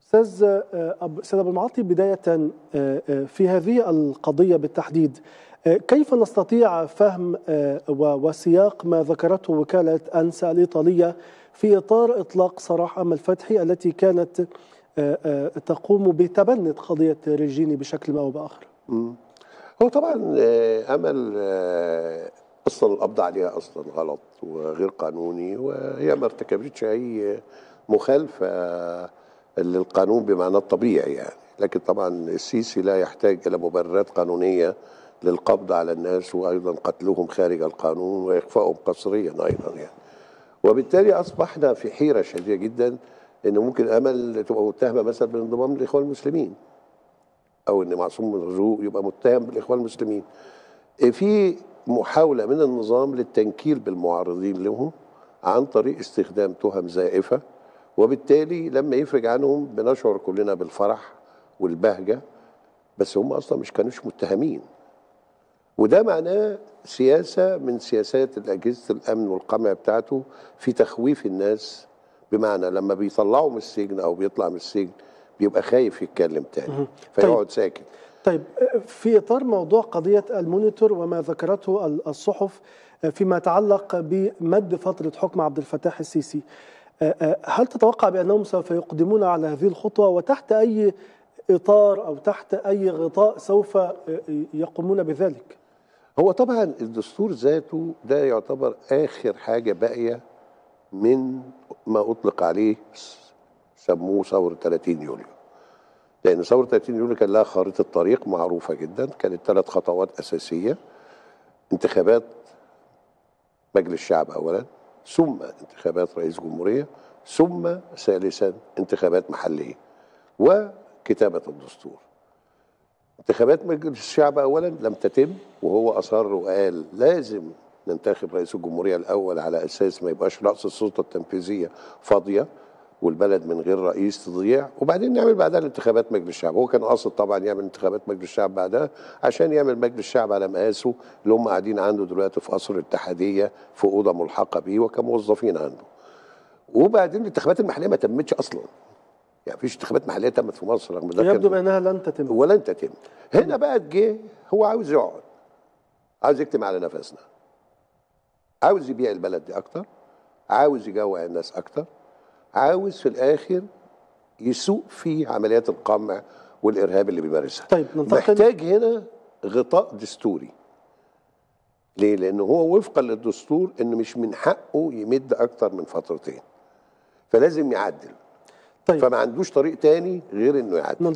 استاذ استاذ ابو المعاطي بدايه في هذه القضيه بالتحديد كيف نستطيع فهم وسياق ما ذكرته وكاله انسا الايطاليه في اطار اطلاق سراح امل فتحي التي كانت تقوم بتبني قضيه ريجيني بشكل ما او باخر؟ هو طبعا امل اصلا القبض عليها اصلا غلط وغير قانوني وهي ما ارتكبتش اي مخالفه للقانون بمعنى الطبيعي يعني لكن طبعا السيسي لا يحتاج الى مبررات قانونيه للقبض على الناس وايضا قتلهم خارج القانون واخفائهم قسريا ايضا يعني وبالتالي اصبحنا في حيره شديده جدا ان ممكن امل تبقى متهمه مثلا بالانضمام للاخوان المسلمين او ان معصوم مرزوق يبقى متهم بالاخوان المسلمين في محاوله من النظام للتنكيل بالمعارضين لهم عن طريق استخدام تهم زائفه وبالتالي لما يفرج عنهم بنشعر كلنا بالفرح والبهجه بس هم اصلا مش كانوش متهمين وده معناه سياسه من سياسات اجهزه الامن والقمع بتاعته في تخويف الناس بمعنى لما بيطلعوا من السجن او بيطلع من السجن بيبقى خايف يتكلم تاني فيقعد طيب. ساكت طيب في اطار موضوع قضيه المونيتور وما ذكرته الصحف فيما يتعلق بمد فتره حكم عبد الفتاح السيسي هل تتوقع بانهم سوف يقدمون على هذه الخطوه وتحت اي اطار او تحت اي غطاء سوف يقومون بذلك؟ هو طبعا الدستور ذاته ده يعتبر اخر حاجه باقيه من ما اطلق عليه سموه ثوره 30 يوليو. لان ثوره 30 يوليو كان لها خارطه طريق معروفه جدا كانت ثلاث خطوات اساسيه انتخابات مجلس الشعب اولا ثم انتخابات رئيس جمهوريه ثم ثالثا انتخابات محليه وكتابه الدستور. انتخابات مجلس الشعب اولا لم تتم وهو اصر وقال لازم ننتخب رئيس الجمهوريه الاول على اساس ما يبقاش راس السلطه التنفيذيه فاضيه والبلد من غير رئيس تضيع وبعدين نعمل بعدها الانتخابات مجلس الشعب هو كان قاصد طبعا يعمل انتخابات مجلس الشعب بعدها عشان يعمل مجلس الشعب على مقاسه اللي هم قاعدين عنده دلوقتي في قصر الاتحاديه في اوضه ملحقه بيه وكموظفين عنده وبعدين الانتخابات المحليه ما تمتش اصلا يعني مفيش انتخابات محليه تمت في مصر رغم ده يبدو بانها لن تتم ولن تتم هنا بقى جه هو عاوز يقعد عاوز يكتم على نفسنا عاوز يبيع البلد دي اكتر عاوز يجوع الناس اكتر عاوز في الاخر يسوق في عمليات القمع والارهاب اللي بيمارسها طيب محتاج هنا غطاء دستوري ليه؟ لأنه هو وفقا للدستور إن مش من حقه يمد أكتر من فترتين فلازم يعدل طيب فما عندوش طريق تاني غير إنه يعدل